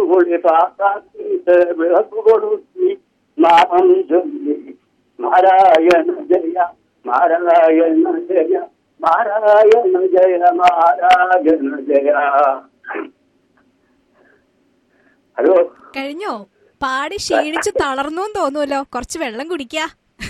കുളി പാത്താക്കിയിട്ട് വിളക്ക് കൊടുത്തി നാമം ചൊല്ലി നാരായണ ജയ നാരായണ ജയ നാരായണ ജയ നാരായണ ജയ ഹലോ കഴിഞ്ഞോ പാടി ക്ഷീണിച്ച് തളർന്നു തോന്നുമല്ലോ കുറച്ച് വെള്ളം കുടിക്കാ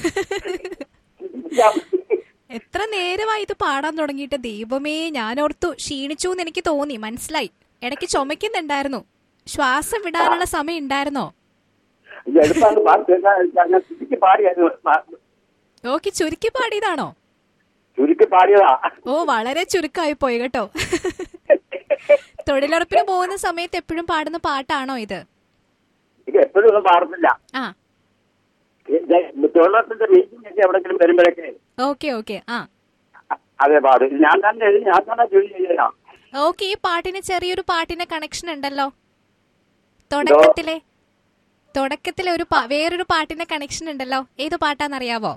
എത്ര നേരമായി ഇത് പാടാൻ തുടങ്ങിയിട്ട് ദൈവമേ ഞാൻ ഓർത്തു ക്ഷീണിച്ചു എന്ന് എനിക്ക് തോന്നി മനസ്സിലായി ഇടയ്ക്ക് ചുമക്കുന്നുണ്ടായിരുന്നു ശ്വാസം വിടാനുള്ള സമയം ഉണ്ടായിരുന്നോ എടുപ്പാണ് പാട്ട് കേൾക്കാൻ ഞാൻ ചുരുക്കി പാടിയായിരുന്നു പാ- ഓക്കെ ചുരുക്കി പാടിയതാണോ ചുരുക്കി പാടിയതാ ഓ വളരെ ചുരുക്കമായി പോയി കേട്ടോ തൊഴിലുറപ്പിന് പോകുന്ന സമയത്ത് എപ്പോഴും പാടുന്ന പാട്ടാണോ ഇത് എനിക്ക് എപ്പോഴും ഒന്നും പാടുന്നില്ല ആ തൊഴിലുറപ്പിന്റെ മീറ്റിംഗ് ഒക്കെ എവിടെങ്കിലും വരുമ്പോഴൊക്കെ ഓക്കെ ഓക്കെ ആ അതെ പാടും ഞാൻ തന്നെ എഴുതി ഞാൻ തന്നെ ജോലി ചെയ്യാം ഓക്കെ ഈ പാട്ടിന് ചെറിയൊരു പാട്ടിന് കണക്ഷൻ ഉണ്ടല്ലോ തുടക്കത്തിലെ തുടക്കത്തിലെ ഒരു പാ- വേറൊരു പാട്ടിന്റെ കണക്ഷൻ ഉണ്ടല്ലോ ഏത് പാട്ടാന്നറിയാവോ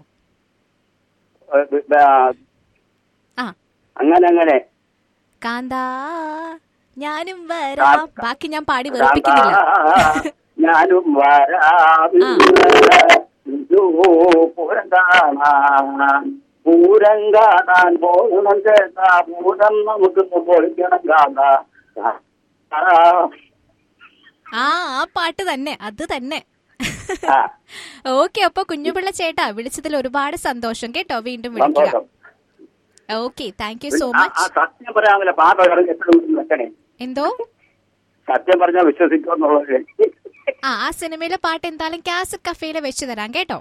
ആ അങ്ങനെ അങ്ങനെ കാന്താ ഞാനും വരാം ബാക്കി ഞാൻ പാടി വെറുപ്പിക്കുന്നില്ല ഞാനും വരാം പൂരം കാണാൻ പൂരം കാണാൻ പോകണം ചേട്ടാ പൂരം നമുക്ക് പൊളിക്കണം കാണാ ആ ആ പാട്ട് തന്നെ അത് തന്നെ ആ, ഓക്കെ അപ്പൊ കുഞ്ഞുപിള്ള ചേട്ടാ വിളിച്ചതിൽ ഒരുപാട് സന്തോഷം കേട്ടോ വീണ്ടും വിളിക്കുക സന്തോഷം okay thank you so uh much ആ സത്യം പറയാമല്ലോ പാട്ട് കിടന്ന് എപ്പോഴും വെക്കണേ എന്തോ സത്യം പറഞ്ഞാൽ വിശ്വസിക്കുമെന്നുള്ളത് ആ ആ സിനിമയിലെ പാട്ട് എന്തായാലും കാസറ്റ് കഫേയില് വെച്ച് തരാം കേട്ടോ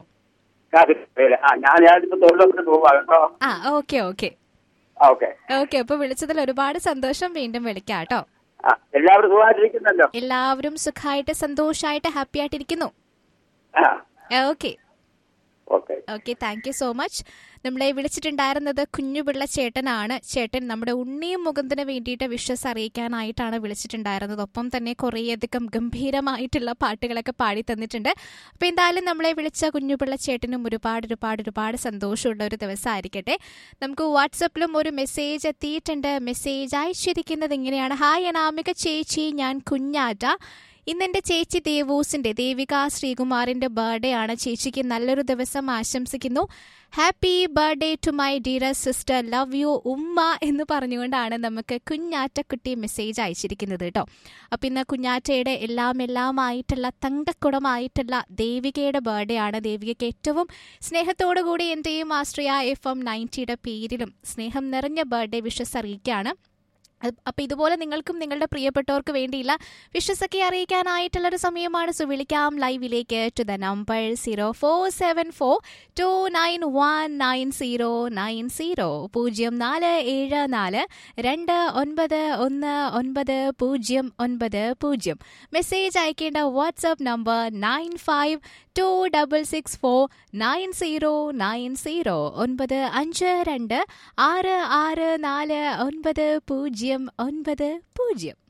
ആ ഞാൻ ഞാനിപ്പോ തൊഴിലുറപ്പിന് പോവാ കേട്ടോ ആ ഓക്കെ ഓക്കെ ഓക്കെ ഓക്കെ അപ്പൊ വിളിച്ചതിൽ ഒരുപാട് സന്തോഷം വീണ്ടും വിളിക്കാം കേട്ടോ ആ എല്ലാവരും സുഖമായിട്ടിരിക്കുന്നല്ലോ എല്ലാവരും സുഖമായിട്ട് സന്തോഷമായിട്ട് ഹാപ്പി ആയിട്ടിരിക്കുന്നു ആ okay okay okay thank you so much നമ്മളെ വിളിച്ചിട്ടുണ്ടായിരുന്നത് കുഞ്ഞുപിള്ള ചേട്ടനാണ് ചേട്ടൻ നമ്മുടെ ഉണ്ണിയും മുകുന്ദന് വേണ്ടിയിട്ട് വിശ്വസ് അറിയിക്കാനായിട്ടാണ് വിളിച്ചിട്ടുണ്ടായിരുന്നത് ഒപ്പം തന്നെ കുറേയധികം ഗംഭീരമായിട്ടുള്ള പാട്ടുകളൊക്കെ പാടി തന്നിട്ടുണ്ട് അപ്പോൾ എന്തായാലും നമ്മളെ വിളിച്ച കുഞ്ഞുപിള്ള ചേട്ടനും ഒരുപാട് ഒരുപാട് ഒരുപാട് സന്തോഷമുള്ള ഒരു ദിവസമായിരിക്കട്ടെ നമുക്ക് വാട്സപ്പിലും ഒരു മെസ്സേജ് എത്തിയിട്ടുണ്ട് മെസ്സേജ് അയച്ചിരിക്കുന്നത് ഇങ്ങനെയാണ് ഹായ് അനാമിക ചേച്ചി ഞാൻ കുഞ്ഞാറ്റ ഇന്ന് എൻ്റെ ചേച്ചി ദേവൂസിന്റെ ദേവിക ശ്രീകുമാറിന്റെ ബർത്ത്ഡേ ആണ് ചേച്ചിക്ക് നല്ലൊരു ദിവസം ആശംസിക്കുന്നു happy birthday to my dear sister love you ഉമ്മ എന്ന് പറഞ്ഞുകൊണ്ടാണ് നമുക്ക് കുഞ്ഞാറ്റക്കുട്ടി മെസ്സേജ് അയച്ചിരിക്കുന്നത് കേട്ടോ അപ്പം ഇന്ന് കുഞ്ഞാറ്റയുടെ എല്ലാം എല്ലാമായിട്ടുള്ള തങ്കക്കുടമായിട്ടുള്ള ദേവികയുടെ ബർത്ത്ഡേ ആണ് ദേവികയ്ക്ക് ഏറ്റവും സ്നേഹത്തോടു കൂടി എൻ്റെയും ആശ്രയ എഫ് എം നയൻറ്റിയുടെ പേരിലും സ്നേഹം നിറഞ്ഞ ബർത്ത്ഡേ വിഷസ് അറിയിക്കുകയാണ് അപ്പോൾ ഇതുപോലെ നിങ്ങൾക്കും നിങ്ങളുടെ പ്രിയപ്പെട്ടവർക്ക് വേണ്ടിയില്ല വിശ്വസൊക്കെ അറിയിക്കാനായിട്ടുള്ള ഒരു സമയമാണ് സോ വിളിക്കാം ലൈവിലേക്ക് to the number zero four seven four two nine one nine zero nine zero പൂജ്യം നാല് ഏഴ് നാല് രണ്ട് ഒൻപത് ഒന്ന് ഒൻപത് പൂജ്യം ഒൻപത് പൂജ്യം മെസ്സേജ് അയക്കേണ്ട WhatsApp number nine five two double six four nine zero nine zero ഒൻപത് അഞ്ച് രണ്ട് ആറ് ആറ് നാല് ഒൻപത് പൂജ്യം ഒൻപത് പൂജ്യം